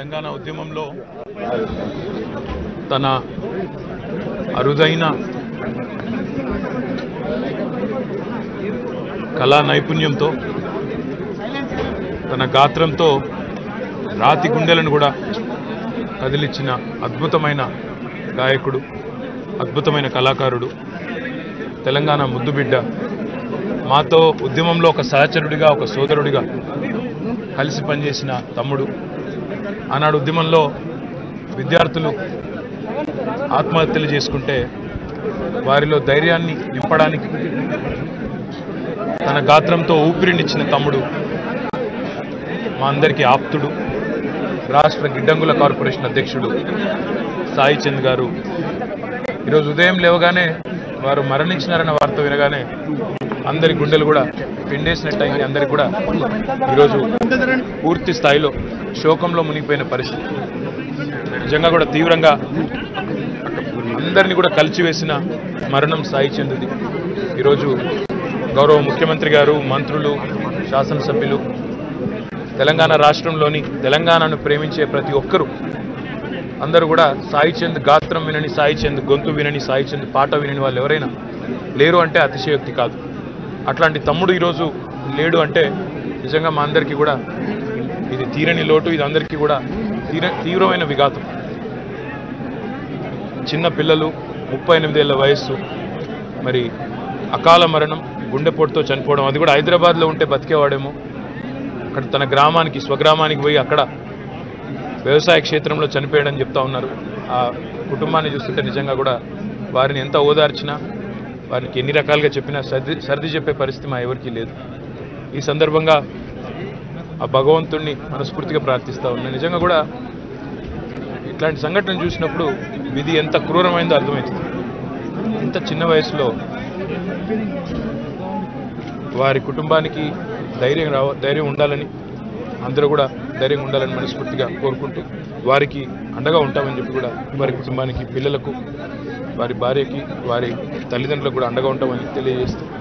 తెలంగాణ ఉద్యమంలో తన అరుదైన కళా నైపుణ్యంతో తన గాత్రంతో రాతి గుండెలను కూడా కదిలిచ్చిన అద్భుతమైన గాయకుడు అద్భుతమైన కళాకారుడు తెలంగాణ ముద్దుబిడ్డ మాతో ఉద్యమంలో ఒక సహచరుడిగా ఒక సోదరుడిగా కలిసి పనిచేసిన తమ్ముడు ఆనాడు ఉద్యమంలో విద్యార్థులు ఆత్మహత్యలు చేసుకుంటే వారిలో ధైర్యాన్ని నింపడానికి తన గాత్రంతో ఊపిరినిచ్చిన తమ్ముడు మా అందరికీ ఆప్తుడు రాష్ట్ర గిడ్డంగుల కార్పొరేషన్ అధ్యక్షుడు సాయి చంద్ గారు ఈరోజు ఉదయం లేవగానే వారు మరణించినారన్న వార్త వినగానే అందరి గుండెలు కూడా పిండేసినట్టు అయింది అందరికి కూడా ఈరోజు పూర్తి స్థాయిలో శోకంలో మునిగిపోయిన పరిస్థితి నిజంగా కూడా తీవ్రంగా అందరినీ కూడా కలిచివేసిన మరణం సాయి చందుది ఈరోజు గౌరవ ముఖ్యమంత్రి గారు మంత్రులు శాసనసభ్యులు తెలంగాణ రాష్ట్రంలోని తెలంగాణను ప్రేమించే ప్రతి ఒక్కరూ అందరూ కూడా సాయి చంద్ గాత్రం వినని సాయి చంద్ గొంతు వినని సాయి చంద్ పాట వినని వాళ్ళు ఎవరైనా లేరు అంటే అతిశయోక్తి కాదు అట్లాంటి తమ్ముడు ఈరోజు లేడు అంటే నిజంగా మా అందరికీ కూడా ఇది తీరని లోటు ఇది అందరికీ కూడా తీర తీవ్రమైన విఘాతం చిన్న పిల్లలు ముప్పై ఎనిమిదేళ్ల వయస్సు మరి అకాల మరణం గుండెపోటుతో చనిపోవడం అది కూడా హైదరాబాద్లో ఉంటే బతికేవాడేమో అక్కడ తన గ్రామానికి స్వగ్రామానికి పోయి అక్కడ వ్యవసాయ క్షేత్రంలో చనిపోయాడని చెప్తా ఉన్నారు ఆ కుటుంబాన్ని చూస్తుంటే నిజంగా కూడా వారిని ఎంత ఓదార్చినా వారికి ఎన్ని రకాలుగా చెప్పినా సర్ది సర్ది చెప్పే పరిస్థితి మా ఎవరికీ లేదు ఈ సందర్భంగా ఆ భగవంతుణ్ణి మనస్ఫూర్తిగా ప్రార్థిస్తా ఉన్నా నిజంగా కూడా ఇట్లాంటి సంఘటన చూసినప్పుడు విధి ఎంత క్రూరమైందో అర్థమవుతుంది ఇంత చిన్న వయసులో వారి కుటుంబానికి ధైర్యం రావ ధైర్యం ఉండాలని అందరూ కూడా ధైర్యంగా ఉండాలని మనస్ఫూర్తిగా కోరుకుంటూ వారికి అండగా ఉంటామని చెప్పి కూడా వారి కుటుంబానికి పిల్లలకు వారి భార్యకి వారి తల్లిదండ్రులకు కూడా అండగా ఉంటామని తెలియజేస్తూ